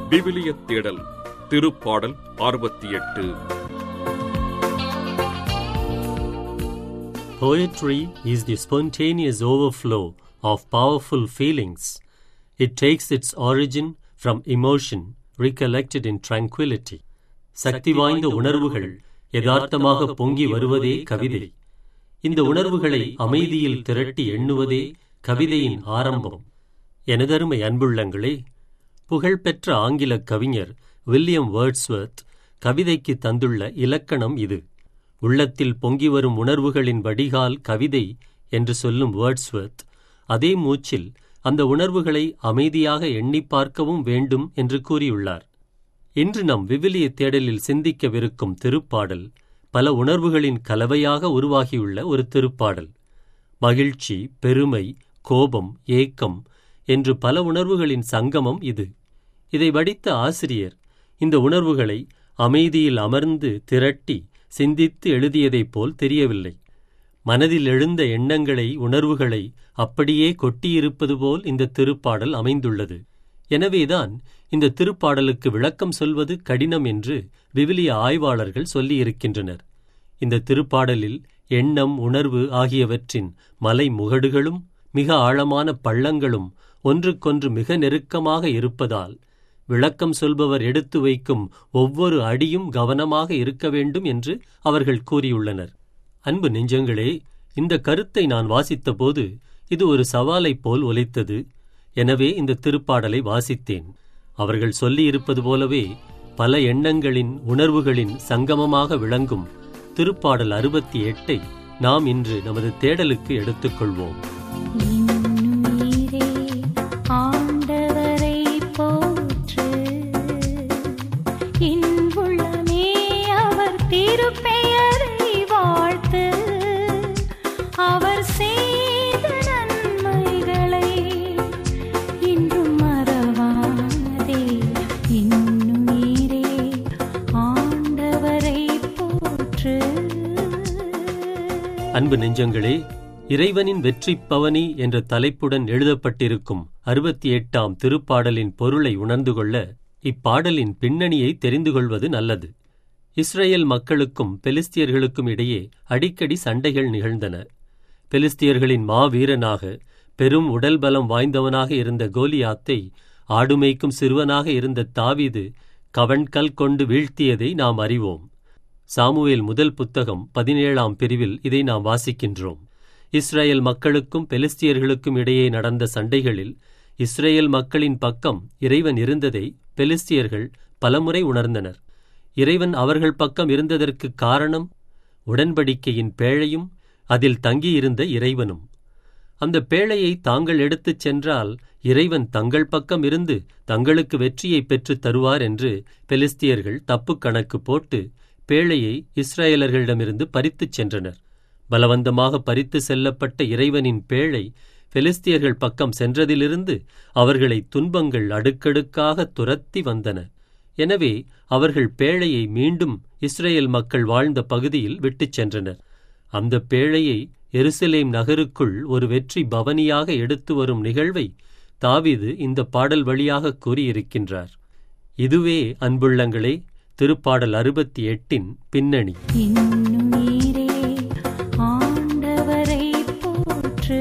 விவிலிய தேடல் திருப்பாடல் அறுபத்தி எட்டு Poetry is the spontaneous overflow of powerful feelings. It takes its origin from emotion recollected in tranquility. சக்தி வாய்ந்த உணர்வுகள் யதார்த்தமாக பொங்கி வருவதே கவிதை இந்த உணர்வுகளை அமைதியில் திரட்டி எண்ணுவதே கவிதையின் ஆரம்பம் எனதருமை அன்புள்ளங்களே புகழ்பெற்ற ஆங்கில கவிஞர் வில்லியம் வேர்ட்ஸ்வர்த் கவிதைக்கு தந்துள்ள இலக்கணம் இது உள்ளத்தில் பொங்கி வரும் உணர்வுகளின் வடிகால் கவிதை என்று சொல்லும் வேர்ட்ஸ்வர்த் அதே மூச்சில் அந்த உணர்வுகளை அமைதியாக எண்ணிப் பார்க்கவும் வேண்டும் என்று கூறியுள்ளார் இன்று நம் விவிலிய தேடலில் சிந்திக்கவிருக்கும் திருப்பாடல் பல உணர்வுகளின் கலவையாக உருவாகியுள்ள ஒரு திருப்பாடல் மகிழ்ச்சி பெருமை கோபம் ஏக்கம் என்று பல உணர்வுகளின் சங்கமம் இது இதை வடித்த ஆசிரியர் இந்த உணர்வுகளை அமைதியில் அமர்ந்து திரட்டி சிந்தித்து எழுதியதைப் போல் தெரியவில்லை மனதில் எழுந்த எண்ணங்களை உணர்வுகளை அப்படியே கொட்டியிருப்பது போல் இந்த திருப்பாடல் அமைந்துள்ளது எனவேதான் இந்த திருப்பாடலுக்கு விளக்கம் சொல்வது கடினம் என்று விவிலிய ஆய்வாளர்கள் சொல்லியிருக்கின்றனர் இந்த திருப்பாடலில் எண்ணம் உணர்வு ஆகியவற்றின் மலை முகடுகளும் மிக ஆழமான பள்ளங்களும் ஒன்றுக்கொன்று மிக நெருக்கமாக இருப்பதால் விளக்கம் சொல்பவர் எடுத்து வைக்கும் ஒவ்வொரு அடியும் கவனமாக இருக்க வேண்டும் என்று அவர்கள் கூறியுள்ளனர் அன்பு நெஞ்சங்களே இந்த கருத்தை நான் வாசித்தபோது இது ஒரு சவாலைப் போல் ஒலித்தது எனவே இந்த திருப்பாடலை வாசித்தேன் அவர்கள் சொல்லியிருப்பது போலவே பல எண்ணங்களின் உணர்வுகளின் சங்கமமாக விளங்கும் திருப்பாடல் அறுபத்தி எட்டை நாம் இன்று நமது தேடலுக்கு எடுத்துக்கொள்வோம் இன்னுயிரே ஆண்டவரை போற்று இன்புள்ளமே அவர் திருப்பெயரை வாழ்த்து அவர் செய்த நன்மைகளை இன்றும் மறவாதே இன்னுயிரே ஆண்டவரை போற்று அன்பு நெஞ்சங்களே இறைவனின் வெற்றிப் பவனி என்ற தலைப்புடன் எழுதப்பட்டிருக்கும் அறுபத்தி எட்டாம் திருப்பாடலின் பொருளை உணர்ந்து கொள்ள இப்பாடலின் பின்னணியை தெரிந்து கொள்வது நல்லது இஸ்ரேல் மக்களுக்கும் பெலிஸ்தியர்களுக்கும் இடையே அடிக்கடி சண்டைகள் நிகழ்ந்தன பெலிஸ்தியர்களின் மாவீரனாக பெரும் உடல் பலம் வாய்ந்தவனாக இருந்த கோலியாத்தை ஆடுமேய்க்கும் சிறுவனாக இருந்த தாவீது கவண்கல் கொண்டு வீழ்த்தியதை நாம் அறிவோம் சாமுவேல் முதல் புத்தகம் பதினேழாம் பிரிவில் இதை நாம் வாசிக்கின்றோம் இஸ்ரேல் மக்களுக்கும் பெலிஸ்தியர்களுக்கும் இடையே நடந்த சண்டைகளில் இஸ்ரேல் மக்களின் பக்கம் இறைவன் இருந்ததை பெலிஸ்தியர்கள் பலமுறை உணர்ந்தனர் இறைவன் அவர்கள் பக்கம் இருந்ததற்கு காரணம் உடன்படிக்கையின் பேழையும் அதில் தங்கியிருந்த இறைவனும் அந்த பேழையை தாங்கள் எடுத்துச் சென்றால் இறைவன் தங்கள் பக்கம் இருந்து தங்களுக்கு வெற்றியை பெற்றுத் தருவார் என்று பெலிஸ்தியர்கள் தப்பு கணக்கு போட்டு பேழையை இஸ்ரேலர்களிடமிருந்து பறித்துச் சென்றனர் பலவந்தமாக பறித்து செல்லப்பட்ட இறைவனின் பேழை பெலிஸ்தியர்கள் பக்கம் சென்றதிலிருந்து அவர்களை துன்பங்கள் அடுக்கடுக்காக துரத்தி வந்தன எனவே அவர்கள் பேழையை மீண்டும் இஸ்ரேல் மக்கள் வாழ்ந்த பகுதியில் விட்டுச் சென்றனர் அந்த பேழையை எருசலேம் நகருக்குள் ஒரு வெற்றி பவனியாக எடுத்து வரும் நிகழ்வை தாவீது இந்த பாடல் வழியாக கூறியிருக்கின்றார் இதுவே அன்புள்ளங்களே திருப்பாடல் அறுபத்தி எட்டின் பின்னணி இன்னுயிரே ஆண்டவரை போற்று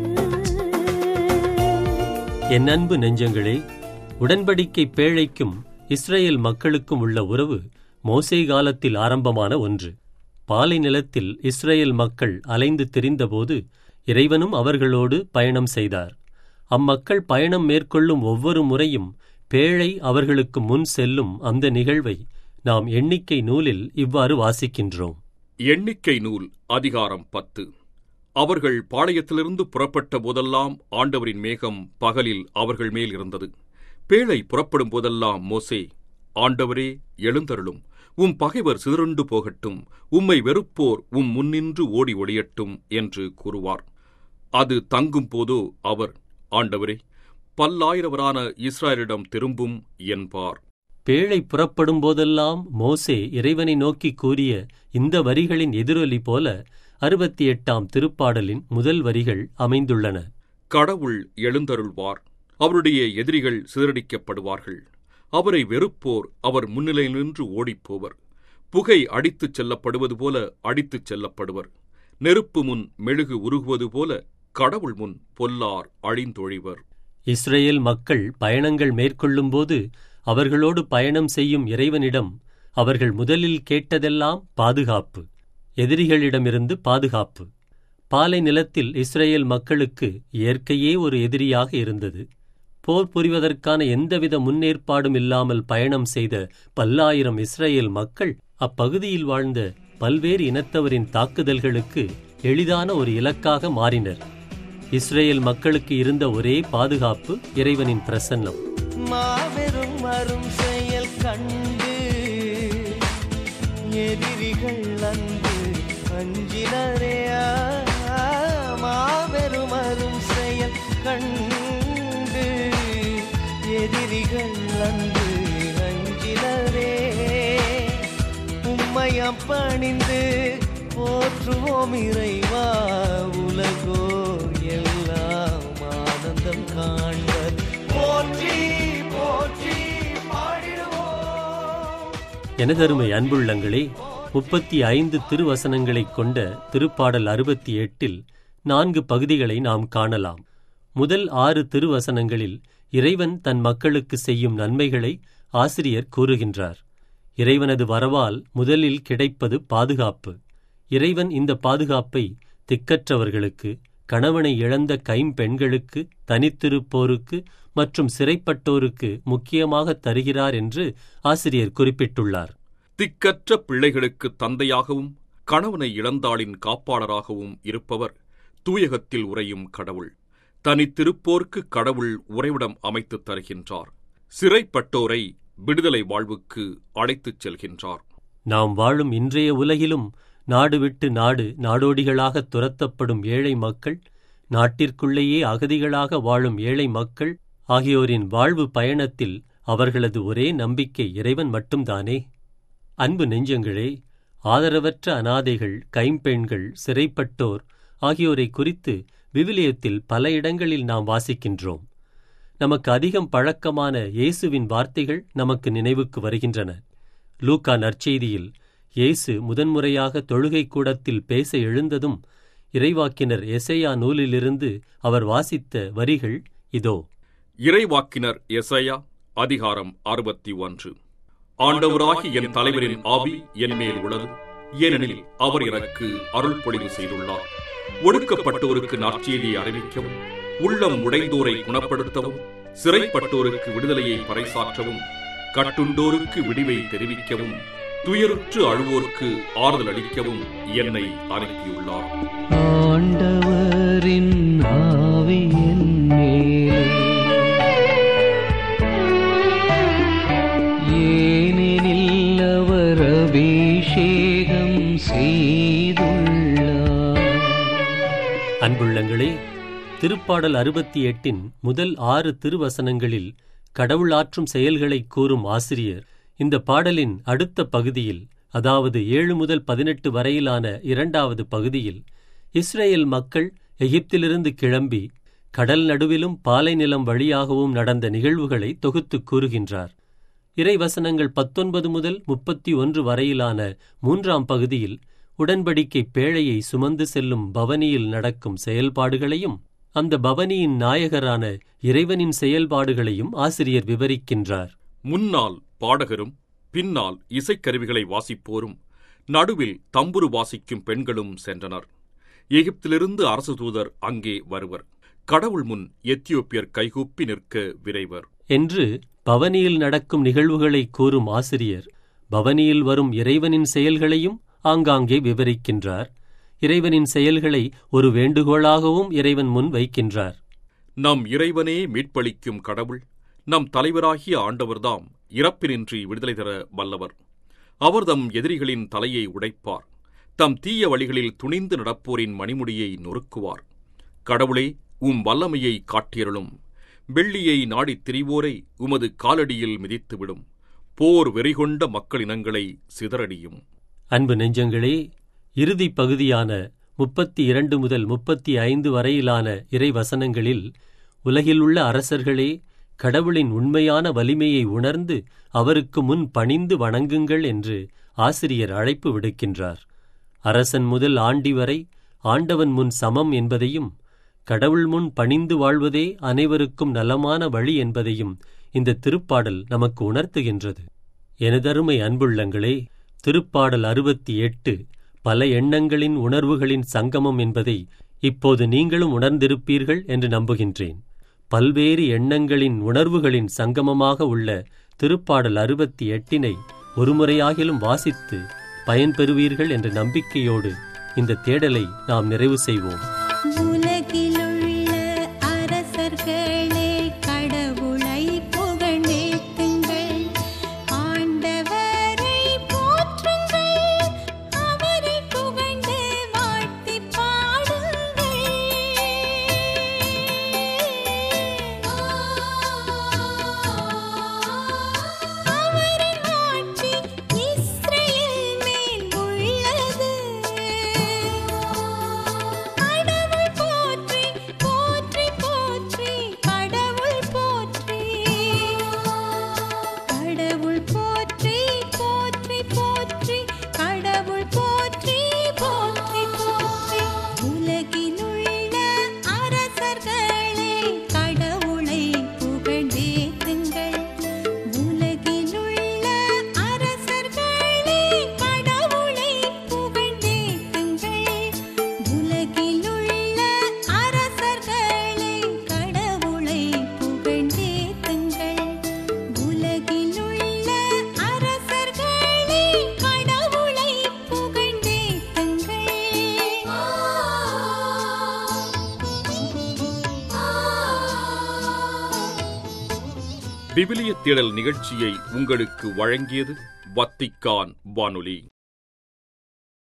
என் அன்பு நெஞ்சங்களே உடன்படிக்கை பேழைக்கும் இஸ்ரேல் மக்களுக்கும் உள்ள உறவு மோசே காலத்தில் ஆரம்பமான ஒன்று பாலை நிலத்தில் இஸ்ரேல் மக்கள் அலைந்து திரிந்தபோது இறைவனும் அவர்களோடு பயணம் செய்தார் அம்மக்கள் பயணம் மேற்கொள்ளும் ஒவ்வொரு முறையும் பேழை அவர்களுக்கு முன் செல்லும் அந்த நிகழ்வை நாம் எண்ணிக்கை நூலில் இவ்வாறு வாசிக்கின்றோம் எண்ணிக்கை நூல் அதிகாரம் பத்து அவர்கள் பாளையத்திலிருந்து புறப்பட்ட போதெல்லாம் ஆண்டவரின் மேகம் பகலில் அவர்கள் மேல் இருந்தது பேழை புறப்படும் போதெல்லாம் மோசே ஆண்டவரே எழுந்தருளும் உம் பகைவர் சிதறுண்டு போகட்டும் உம்மை வெறுப்போர் உம் முன்னின்று ஓடி ஒளியட்டும் என்று கூறுவார் அது தங்கும் போதோ அவர் ஆண்டவரே பல்லாயிரவரான இஸ்ராயலிடம் திரும்பும் என்பார் பேழை புறப்படும் போதெல்லாம் மோசே இறைவனை நோக்கி கூறிய இந்த வரிகளின் எதிரொலி போல அறுபத்தி எட்டாம் திருப்பாடலின் முதல் வரிகள் அமைந்துள்ளன கடவுள் எழுந்தருள்வார் அவருடைய எதிரிகள் சிதறடிக்கப்படுவார்கள் அவரை வெறுப்போர் அவர் முன்னிலையினின்று ஓடிப்போவர் புகை அடித்துச் செல்லப்படுவது போல அடித்துச் செல்லப்படுவர் நெருப்பு முன் மெழுகு உருகுவது போல கடவுள் முன் பொல்லார் அழிந்தொழிவர் இஸ்ரேல் மக்கள் பயணங்கள் மேற்கொள்ளும்போது அவர்களோடு பயணம் செய்யும் இறைவனிடம் அவர்கள் முதலில் கேட்டதெல்லாம் பாதுகாப்பு எதிரிகளிடமிருந்து பாதுகாப்பு பாலை நிலத்தில் இஸ்ரேல் மக்களுக்கு இயற்கையே ஒரு எதிரியாக இருந்தது போர் புரிவதற்கான எந்தவித முன்னேற்பாடும் இல்லாமல் பயணம் செய்த பல்லாயிரம் இஸ்ரேல் மக்கள் அப்பகுதியில் வாழ்ந்த பல்வேறு இனத்தவரின் தாக்குதல்களுக்கு எளிதான ஒரு இலக்காக மாறினர் இஸ்ரேல் மக்களுக்கு இருந்த ஒரே பாதுகாப்பு இறைவனின் பிரசன்னம் மாபெரும் அரும் செயல் கண்டு எதிரிகள் அன்பு அஞ்சினரே ஆ, மாபெரும் அரும் செயல் கண்டு எதிரிகள் அன்பு அஞ்சினரே உம்மையம் பணிந்து போற்றுவோம் இறைவா உலகோ எல்லாம் ஆனந்தம் காண்பர் போற்றி போற்றி பாடிடுவோம் எனதருமை அன்புள்ளங்களே முப்பத்தி ஐந்து திருவசனங்களைக் கொண்ட திருப்பாடல் அறுபத்தி எட்டில் நான்கு பகுதிகளை நாம் காணலாம் முதல் ஆறு திருவசனங்களில் இறைவன் தன் மக்களுக்கு செய்யும் நன்மைகளை ஆசிரியர் கூறுகின்றார் இறைவனது வரவால் முதலில் கிடைப்பது பாதுகாப்பு இறைவன் இந்த பாதுகாப்பை திக்கற்றவர்களுக்கு கணவனை இழந்த கைம்பெண்களுக்கு தனித்திருப்போருக்கு மற்றும் சிறைப்பட்டோருக்கு முக்கியமாக தருகிறார் என்று ஆசிரியர் குறிப்பிட்டுள்ளார் திக்கற்ற பிள்ளைகளுக்கு தந்தையாகவும் கணவனை இழந்தாளின் காப்பாளராகவும் இருப்பவர் தூயகத்தில் உறையும் கடவுள் தனித்திருப்போர்க்கு கடவுள் உறைவிடம் அமைத்துத் தருகின்றார் சிறைப்பட்டோரை விடுதலை வாழ்வுக்கு அழைத்துச் செல்கின்றார் நாம் வாழும் இன்றைய உலகிலும் நாடு விட்டு நாடு நாடோடிகளாக துரத்தப்படும் ஏழை மக்கள் நாட்டிற்குள்ளேயே அகதிகளாக வாழும் ஏழை மக்கள் ஆகியோரின் வாழ்வு பயணத்தில் அவர்களது ஒரே நம்பிக்கை இறைவன் மட்டும்தானே அன்பு நெஞ்சங்களே ஆதரவற்ற அனாதைகள் கைம்பெண்கள் சிறைப்பட்டோர் ஆகியோரை குறித்து விவிலியத்தில் பல இடங்களில் நாம் வாசிக்கின்றோம் நமக்கு அதிகம் பழக்கமான இயேசுவின் வார்த்தைகள் நமக்கு நினைவுக்கு வருகின்றன லூக்கா நற்செய்தியில் இயேசு முதன்முறையாக தொழுகை கூடத்தில் பேச எழுந்ததும் இறைவாக்கினர் எசையா நூலிலிருந்து அவர் வாசித்த வரிகள் இதோ இறைவாக்கினர் எசையா அதிகாரம் அறுபத்தி ஒன்று ஆண்டவராகி என் தலைவரின் ஆவி என் மேல் உள்ளது ஏனெனில் அவர் எனக்கு அருள் பொழிவு செய்துள்ளார் ஒடுக்கப்பட்டோருக்கு நற்செய்தியை அறிவிக்கவும் உள்ளம் உடைந்தோரை குணப்படுத்தவும் சிறைப்பட்டோருக்கு விடுதலையை பறைசாற்றவும் கட்டுண்டோருக்கு விடிவை தெரிவிக்கவும் துயருற்று அழுவோர்க்கு ஆறுதல் அளிக்கவும் என்னை அனுப்பியுள்ளார் ஆண்டவரின் ஆவி என் மேலே ஏனெனில் அவர் அபிஷேகம் செய்துள்ளார் அன்புள்ளங்களே திருப்பாடல் அறுபத்தி எட்டின் முதல் ஆறு திருவசனங்களில் கடவுள் ஆற்றும் செயல்களைக் கூறும் ஆசிரியர் இந்த பாடலின் அடுத்த பகுதியில் அதாவது ஏழு முதல் பதினெட்டு வரையிலான இரண்டாவது பகுதியில் இஸ்ரேல் மக்கள் எகிப்திலிருந்து கிளம்பி கடல் நடுவிலும் பாலை நிலம் வழியாகவும் நடந்த நிகழ்வுகளை தொகுத்துக் கூறுகின்றார் இறைவசனங்கள் பத்தொன்பது முதல் முப்பத்தி ஒன்று வரையிலான மூன்றாம் பகுதியில் உடன்படிக்கை பேழையை சுமந்து செல்லும் பவனியில் நடக்கும் செயல்பாடுகளையும் அந்த பவனியின் நாயகரான இறைவனின் செயல்பாடுகளையும் ஆசிரியர் விவரிக்கின்றார் முன்னால் பாடகரும் பின்னால் இசைக்கருவிகளை வாசிப்போரும் நடுவில் தம்புரு வாசிக்கும் பெண்களும் சென்றனர் எகிப்திலிருந்து அரசு தூதர் அங்கே வருவர் கடவுள் முன் எத்தியோப்பியர் கைகூப்பி நிற்க விரைவர் என்று பவனியில் நடக்கும் நிகழ்வுகளை கூறும் ஆசிரியர் பவனியில் வரும் இறைவனின் செயல்களையும் ஆங்காங்கே விவரிக்கின்றார் இறைவனின் செயல்களை ஒரு வேண்டுகோளாகவும் இறைவன் முன் வைக்கின்றார் நம் இறைவனே மீட்பளிக்கும் கடவுள் நம் தலைவராகிய ஆண்டவர்தாம் இறப்பினின்றி விடுதலை தர வல்லவர் அவர்தம் எதிரிகளின் தலையை உடைப்பார் தம் தீய வழிகளில் துணிந்து நடப்போரின் மணிமுடியை நொறுக்குவார் கடவுளே உம் வல்லமையை காட்டியருளும் வெள்ளியை நாடித் திரிவோரை உமது காலடியில் மிதித்துவிடும் போர் வெறிகொண்ட மக்களினங்களை சிதறடியும் அன்பு நெஞ்சங்களே இறுதி பகுதியான முப்பத்தி இரண்டு முதல் முப்பத்தி ஐந்து வரையிலான இறைவசனங்களில் உலகிலுள்ள அரசர்களே கடவுளின் உண்மையான வலிமையை உணர்ந்து அவருக்கு முன் பணிந்து வணங்குங்கள் என்று ஆசிரியர் அழைப்பு விடுக்கின்றார் அரசன் முதல் ஆண்டி வரை ஆண்டவன் முன் சமம் என்பதையும் கடவுள் முன் பணிந்து வாழ்வதே அனைவருக்கும் நலமான வழி என்பதையும் இந்த திருப்பாடல் நமக்கு உணர்த்துகின்றது எனதருமை அன்புள்ளங்களே திருப்பாடல் அறுபத்தி எட்டு பல எண்ணங்களின் உணர்வுகளின் சங்கமம் என்பதை இப்போது நீங்களும் உணர்ந்திருப்பீர்கள் என்று நம்புகின்றேன் பல்வேறு எண்ணங்களின் உணர்வுகளின் சங்கமமாக உள்ள திருப்பாடல் அறுபத்தி எட்டினை ஒருமுறையாகிலும் வாசித்து பயன்பெறுவீர்கள் என்ற நம்பிக்கையோடு இந்த தேடலை நாம் நிறைவு செய்வோம் உலகிலுள்ள அரசர்களே கடவுளை புகழ்ந்தேத்துங்கள் ஆண்டவரை போற்றுங்கள் அவரை புகழ்ந்து வாழ்த்தி பாடுங்கள் அவரின் ஆட்சி இஸ்ரேல் மேல் உள்ளது கடவுள் போற்றி போற்றி போற்றி கடவுள் போற்றி கடவுள் போற்றி போற்றி போற்றி கடவுள் போற்றி போற்றி போற்றி உலகிலுள்ள அரசர்களே கடவுளை புகழ்ந்தேத்துங்கள் உலகிலுள்ள அரசர்களே கடவுளை புகழ்ந்தேத்துங்கள் உலகிலுள்ள அரசர்களே கடவுளை புகழ்ந்தேத்துங்கள் உலகிலுள்ள அரசர்களே கடவுளை புகழ்ந்தேத்துங்கள் விவிலிய தேடல் நிகழ்ச்சியை உங்களுக்கு வழங்கியது வத்திக்கான் வானொலி